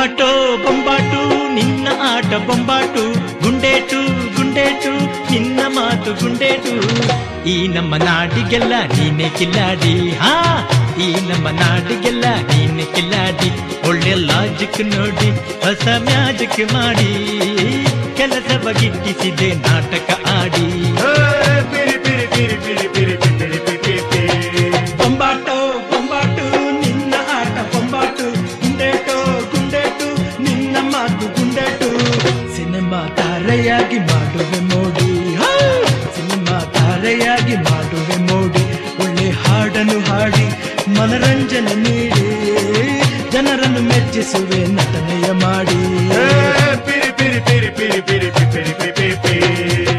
ಬೊಂಬಾಟೋ ಬೊಂಬಾಟು ನಿನ್ನ ಆಟ ಬೊಂಬಾಟು ಗುಂಡೇಟು ಗುಂಡೇಟು ನಿನ್ನ ಮಾತು ಗುಂಡೇಟು ಈ ನಮ್ಮ ನಾಡಿಗೆಲ್ಲ ನೀನೆ ಕಿಲ್ಲಾಡಿ ಹಾ ಈ ನಮ್ಮ ನಾಡಿಗೆಲ್ಲ ನೀನೆ ಕಿಲ್ಲಾಡಿ ಒಳ್ಳೆ ಲಾಜಿಕ್ ನೋಡಿ ಹೊಸ ಮ್ಯಾಜಿಕ್ ಮಾಡಿ ಕೆಲಸ ಬಗಿಟ್ಟಿಸಿದೆ ನಾಟಕ ಆಡಿ ಪಿರಿ ಪಿರಿ ಪಿರಿ ಪಿರಿ ಪಿರಿ ಪಿರಿ ಪಿರಿ ಪಿರಿ ಬೊಂಬಾಟೋ ಬೊಂಬಾಟು ನಿನ್ನ ಆಟ ಬೊಂಬಾಟು ಗುಂಡೇಟು ಗುಂಡೇಟು ನಿನ್ನ ಮಾತು ಗುಂಡೇಟು ಸಿನಿಮಾ ತಾರೆಯಾಗಿ ಮಾಡುವೆ ಮೋಡಿ ಹಾ! ಸಿನಿಮಾ ತಾರೆಯಾಗಿ ಮಾಡುವೆ ಮೋಡಿ ಒಳ್ಳೆ ಹಾಡನ್ನು ಹಾಡಿ ಮನರಂಜನೆ ನೀಡಿ ಜನರನ್ನು ಮೆಚ್ಚಿಸುವೆ ನಟನೆಯ ಮಾಡಿ ಪಿರಿ ಪಿರಿ ಪಿರಿ ಪಿರಿ ಪಿರಿ ಪಿರಿ ಪಿರಿ ಪಿರಿ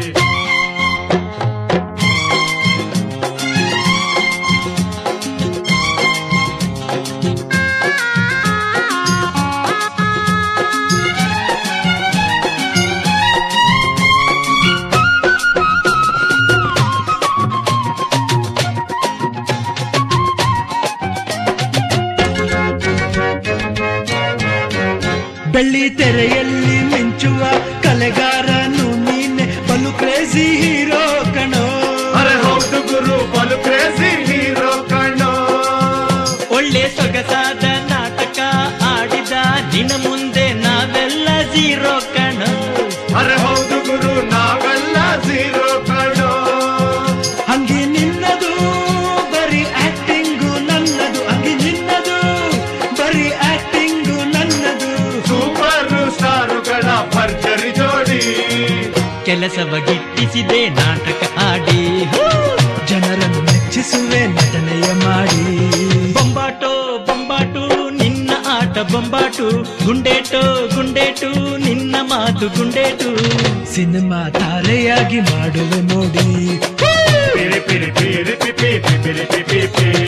ಬೆಳ್ಳಿ ತೆರೆಯಲ್ಲಿ ಮಿಂಚುವ ಕಲೆಗಾರನು ನೀನೆ ಬಲು ಕ್ರೇಜಿ ಹೀರೋ ಕಣೋ ಅರೆ ಹೌದು ಗುರು ಬಲು ಕ್ರೇಜಿ ಹೀರೋ ಕಣ್ಣೋ ಒಳ್ಳೆ ಸೊಗಸಾದ ನಾಟಕ ಆಡಿದ ನಿನ್ನ ಮುಂದೆ ನಾವೆಲ್ಲ ಜೀರೋ ಕಣೋ ಅರೆ ಹೌದು ಗುರು ನಾವೆಲ್ಲ ಝೀರೋ ಕಣ್ಣೋ ಹಂಗೆ ನಿನ್ನದು ಬರೀ ಆಕ್ಟಿಂಗು ನನ್ನದು ಹಂಗೆ ನಿನ್ನದು ಬರೀ ಆಕ್ಟಿಂಗು ನನ್ನದು ಸೂಪರ್ ಸ್ಟಾರುಗಳ ಭರ್ಜರಿ ಜೋಡಿ ಕೆಲಸವ ಗಿಟ್ಟಿಸಿದೆ ನಾಟಕ ಆಡಿ ಹೋ! ಜನರನ್ನು ಮೆಚ್ಚಿಸುವೆ ನಟನೆಯ ಮಾಡಿ ಬೊಂಬಾಟೋ ಬೊಂಬಾಟು ನಿನ್ನ ಆಟ ಬೊಂಬಾಟು ಗುಂಡೇಟೋ ಗುಂಡೇಟು ನಿನ್ನ ಮಾತು ಗುಂಡೇಟು ಸಿನಿಮಾ ತಾರೆಯಾಗಿ ಮಾಡುವೆ ನೋಡಿ ಪಿರಿ ಪಿರಿ ಪಿರಿ ಪಿರಿ ಪಿರಿ ಪಿರಿ ಪಿರಿ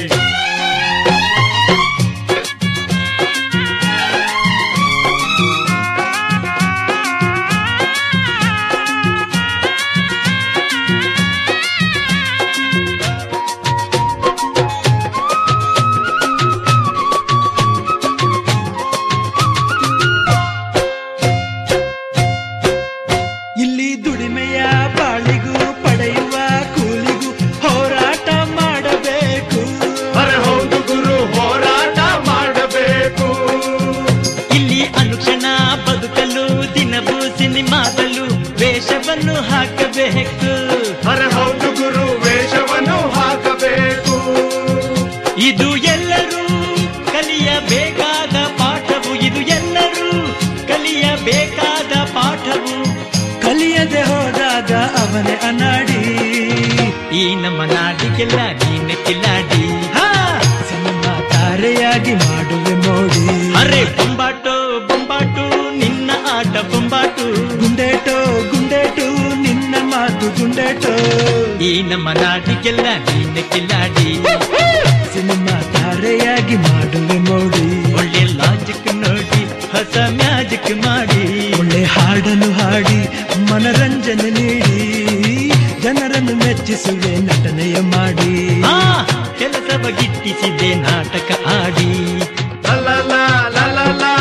ಇಲ್ಲಿ ದುಡಿಮೆಯ ಬಾಳಿಗೂ ಪಡೆಯುವ ಕೂಲಿಗೂ ಹೋರಾಟ ಮಾಡಬೇಕು ಅರೆ ಹೌದು ಗುರು ಹೋರಾಟ ಮಾಡಬೇಕು ಇಲ್ಲಿ ಅನುಕ್ಷಣ ಬದುಕಲು ದಿನವೂ ಸಿನಿಮಾದಲ್ಲೂ ವೇಷವನ್ನು ಹಾಕಬೇಕು ಅರೆ ಹೌದು ಗುರು ವೇಷವನ್ನು ಹಾಕಬೇಕು ಇದು ಎಲ್ಲರೂ ಕಲಿಯಬೇಕಾದ ಪಾಠವು ಇದು ಎಲ್ಲರೂ ಕಲಿಯಬೇಕಾದ ಪಾಠವು ಕಲಿಯದೆ ಹೋದಾಗ ಅವನೇ ಅನಾಡಿ ಈ ನಮ್ಮ ನಾಡಿಗೆಲ್ಲ ನೀನೆ ಕಿಲಾಡಿ ಹಾ ಸಿನಿಮಾ ತಾರೆಯಾಗಿ ಮಾಡುವೆ ಮೋಡಿ ಅರೆ ಬೊಂಬಾಟು ಬೊಂಬಾಟು ನಿನ್ನ ಆಟ ಬೊಂಬಾಟು ಗುಂಡೇಟು ಗುಂಡೇಟು ನಿನ್ನ ಮಾತು ಗುಂಡೇಟು ಈ ನಮ್ಮ ನಾಡಿಗೆಲ್ಲ ನೀನೆ ಕಿಲಾಡಿ ಸಿನಿಮಾ ತಾರೆಯಾಗಿ ಮಾಡುವೆ ಮೋಡಿ ಒಳ್ಳೆ ಲಾಜಿಕ್ ನೋಡಿ ಹೊಸ ಮ್ಯಾಜಿಕ್ ಮಾಡಿ ಒಳ್ಳೆ ಹಾಡನ್ನು ಹಾಡಿ ಮನರಂಜನೆ ನೀಡಿ ಜನರನ್ನು ಮೆಚ್ಚಿಸುವೆ ನಟನೆಯ ಮಾಡಿ ಕೆಲಸವ ಗಿಟ್ಟಿಸಿದೆ ನಾಟಕ ಆಡಿ ಲ ಲ ಲ ಲ ಲ ಲ